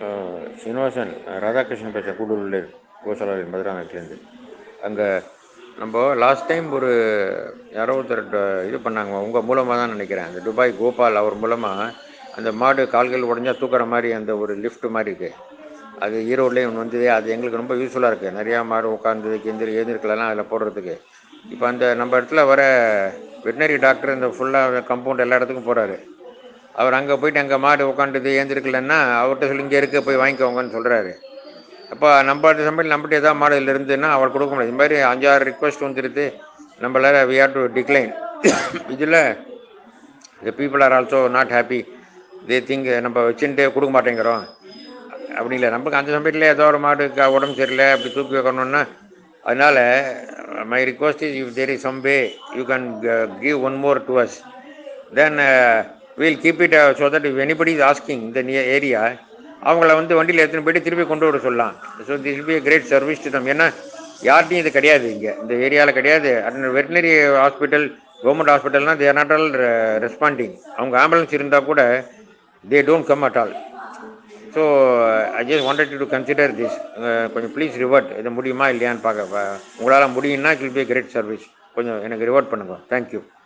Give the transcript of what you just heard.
அஹ், சீனிவாசன் ராதாகிருஷ்ணன் பேசுகிறேன் கூடலூர் கோசாலாவின் மதுராங்கத்துலேருந்து அங்கே நம்ம லாஸ்ட் டைம் ஒரு யாரோ ஒருத்தர் ட- இது பண்ணாங்க உங்கள் மூலமாக தான் நினைக்கிறேன் அந்த துபாய் கோபால் அவர் மூலமாக அந்த மாடு கால்கள் உடஞ்சா தூக்குற மாதிரி அந்த ஒரு லிஃப்ட் மாதிரி இருக்குது அது ஈரோட்லேயும் ஒன்று வந்தது அது எங்களுக்கு ரொம்ப யூஸ்ஃபுல்லாக இருக்குது நிறையா மாடு உட்காந்து எந்திரி எழுந்திருக்கலாம் அதில் போடுறதுக்கு இப்போ அந்த நம்ம இடத்துல வர வெட்டினரி டாக்டர் இந்த ஃபுல்லாக கம்பவுண்ட் எல்லா இடத்துக்கும் போகிறாரு அவர் அங்கே போயிட்டு அங்கே மாடு உட்காந்துது ஏந்திருக்கலன்னா அவர்கிட்ட சொல்லி இங்கே இருக்க போய் வாங்கிக்கோங்கன்னு சொல்கிறாரு அப்போ நம்ம அந்த சமயத்தில் நம்மகிட்ட ஏதாவது மாடு இதில் இருந்ததுன்னா அவர் கொடுக்க முடியாது இந்த மாதிரி அஞ்சாறு ரிக்வஸ்ட் வந்துருது நம்மளால் வி ஹேவ் டு டிக்ளைன் இதில் the people are also not happy they think நம்ம வச்சுட்டு கொடுக்க மாட்டேங்கிறோம் அப்படி இல்லை நமக்கு அந்த சமயத்தில் ஏதோ ஒரு மாடு க- உடம்பு சரியில்லை அப்படி தூக்கி வைக்கணும்னா அதனால் my request is if there is some way you can give one more to us then we'll keep it so that if anybody is asking இந்த நியர் ஏரியா அவங்கள வந்து வண்டியில் எடுத்துன்னு போயிட்டு திருப்பி கொண்டு வர சொல்லலாம் so this will be great service to them ஏன்னா யார்ட்டையும் இது கிடையாது இங்கே இந்த ஏரியாவில் கிடையாது அந்த வெட்டினரி ஹாஸ்பிட்டல் கவர்மெண்ட் ஹாஸ்பிட்டல்னால் தேர் நாட் ஆல் ரெஸ்பாண்டிங் அவங்க ஆம்புலன்ஸ் இருந்தால் கூட தே don't come at all so I just wanted to consider this கொஞ்சம் ப்ளீஸ் ரிவர்ட் இது முடியுமா இல்லையான்னு பார்க்க உங்களால் முடியும்னா it will be great service கொஞ்சம் எனக்கு ரிவர்ட் பண்ணுங்க தேங்க்யூ